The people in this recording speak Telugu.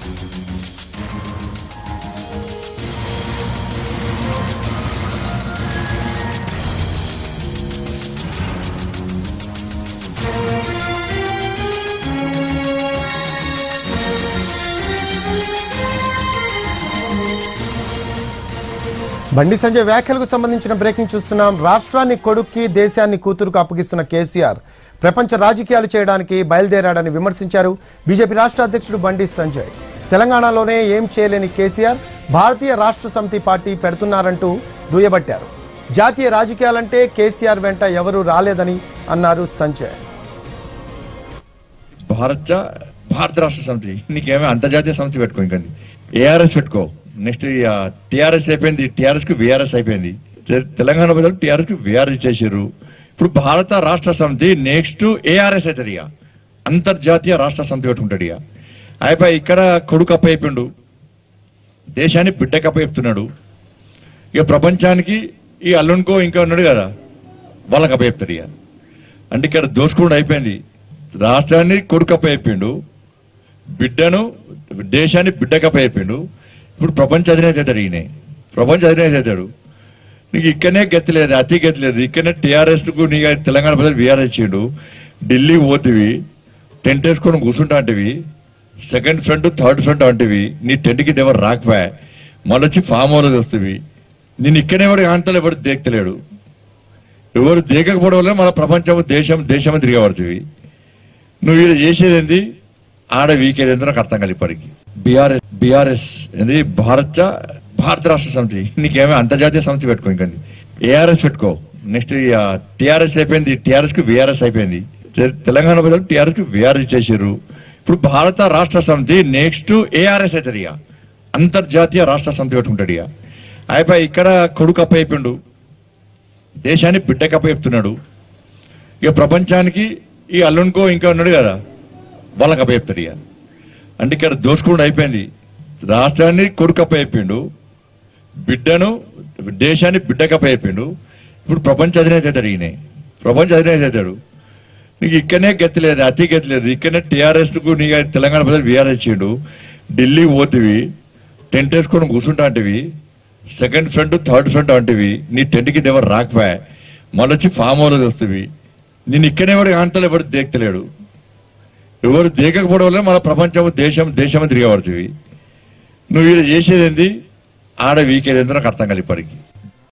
బండి సంజయ్ వ్యాఖ్యలకు సంబంధించిన బ్రేకింగ్ చూస్తున్నాం రాష్ట్రాన్ని కొడుక్కి దేశాన్ని కూతురుకు అప్పగిస్తున్న కేసీఆర్ ప్రపంచ రాజకీయాలు చేయడానికి బయలుదేరాడని విమర్శించారు బీజేపీ రాష్ట్ర అధ్యక్షుడు బండి సంజయ్ తెలంగాణలోనే ఏం చేయలేని కేసీఆర్ భారతీయ రాష్ట్ర సమితి పార్టీ పెడుతున్నారంటూ దుయ్యబట్టారు జాతీయ రాజకీయాలంటే కేసీఆర్ వెంట ఎవరూ రాలేదని అన్నారు సంజయ్ భారత భారత రాష్ట్ర సమితి నీకేమో అంతర్జాతీయ సమితి పెట్టుకో ఇంకండి ఏఆర్ఎస్ పెట్టుకో నెక్స్ట్ టిఆర్ఎస్ అయిపోయింది టిఆర్ఎస్ కు విఆర్ఎస్ అయిపోయింది తె- తెలంగాణ ప్రజలు టిఆర్ఎస్ కు విఆర్ఎస్ చేశారు ఇప్పుడు భారత రాష్ట్ర సమితి నెక్స్ట్ ఏఆర్ఎస్ అవుతుంది ఇక అంతర్జాతీయ రాష్ట్ర సమితి పెట్టుకుంటాడు ఇక అయిపోయి ఇక్కడ కొడుకు అప్పయిపోయిండు దేశాన్ని బిడ్డకి అప్పచెప్తున్నాడు ఇక ప్రపంచానికి ఈ అల్లునికో ఇంకా ఉన్నాడు కదా వాళ్ళకి అప్పచెప్తాడు ఇక అంటే ఇక్కడ దోసుకోవడం అయిపోయింది రాష్ట్రాన్ని కొడుకప్ప అయిపోయిండు బిడ్డను దేశాన్ని బిడ్డకప్ప అయిపోయిండు ఇప్పుడు ప్రపంచ అధినేత అవుతాడు ఈయన ప్రపంచ అధినేత అవుతాడు నీకు ఇక్కడనే గతి లేదు అతి గతి లేదు ఇక్కడనే టీఆర్ఎస్ కు నీకు తెలంగాణ ప్రజలు బీఆర్ఎస్ ఇచ్చిండు ఢిల్లీ పోతివి టెంట్ వేసుకొని కూర్చుంటా అంటివి సెకండ్ ఫ్రంట్ థర్డ్ ఫ్రంట్ అంటివి నీ టెంట్కి ఎవరు రాకపోయా మళ్ళీ వచ్చి ఫామ్ హౌస్ వస్తుంది నేను ఇక్కడే ఎవరు ఆంతలు ఎవరు దేక్తలేడు ఎవరు దేకకపోవడం వల్ల మన ప్రపంచం దేశం దేశం తిరగబడుతుంది నువ్వు ఇది చేసేది ఏంది ఆడ వీకేది ఏందో నాకు అర్థం కాదు ఇప్పటికి బీఆర్ఎస్ బీఆర్ఎస్ ఏంది భారత భారత రాష్ట్ర సమితి నీకేమో అంతర్జాతీయ సమితి పెట్టుకో ఇంకండి ఏఆర్ఎస్ పెట్టుకో నెక్స్ట్ టిఆర్ఎస్ అయిపోయింది టిఆర్ఎస్ కు విఆర్ఎస్ అయిపోయింది తె- తెలంగాణ ప్రజలు టిఆర్ఎస్ కు విఆర్ఎస్ చేశారు ఇప్పుడు భారత రాష్ట్ర సమితి నెక్స్ట్ ఏఆర్ఎస్ అవుతుంది ఇక అంతర్జాతీయ రాష్ట్ర సమితి పెట్టుకుంటాడు ఇక అయిపోయి ఇక్కడ కొడుకు అప్ప అయిపోయిండు దేశాన్ని బిడ్డకి అప్పచెప్తున్నాడు ఇక ప్రపంచానికి ఈ అల్లునికో ఇంకా ఉన్నాడు కదా వాళ్ళకి అప్పచెప్తాడు ఇక అంటే ఇక్కడ దోసుకోవడం అయిపోయింది రాష్ట్రాన్ని కొడుకు అప్పచెప్పిండు బిడ్డను దేశాన్ని బిడ్డకి అప్పచెప్పిండు ఇప్పుడు ప్రపంచ అధినేత అవుతాడు ఈయన ప్రపంచ అధినేత అవుతాడు నీకు ఇక్కడనే గతి లేదు అతి గతి లేదు ఇక్కడనే టీఆర్ఎస్ కు నీకు తెలంగాణ ప్రజలు బీఆర్ఎస్ ఇచ్చిండు ఢిల్లీ పోతివి టెంట్ వేసుకొని కూర్చుంటా అంటివి సెకండ్ ఫ్రంట్ థర్డ్ ఫ్రంట్ అంటివి నీ టెంట్కి ఎవరు రాకపోయా మళ్ళీ వచ్చి ఫామ్ హౌస్ వస్తుంది నేను ఇక్కడే ఎవరు ఆంతలు ఎవరు దేక్తలేడు ఎవరు దేకకపోవడం వల్ల మన ప్రపంచం దేశం దేశం తిరగబడుతుంది నువ్వు ఇది చేసేది ఏంది ఆడ వీకేది ఏందో నాకు అర్థం కాదు ఇప్పటికి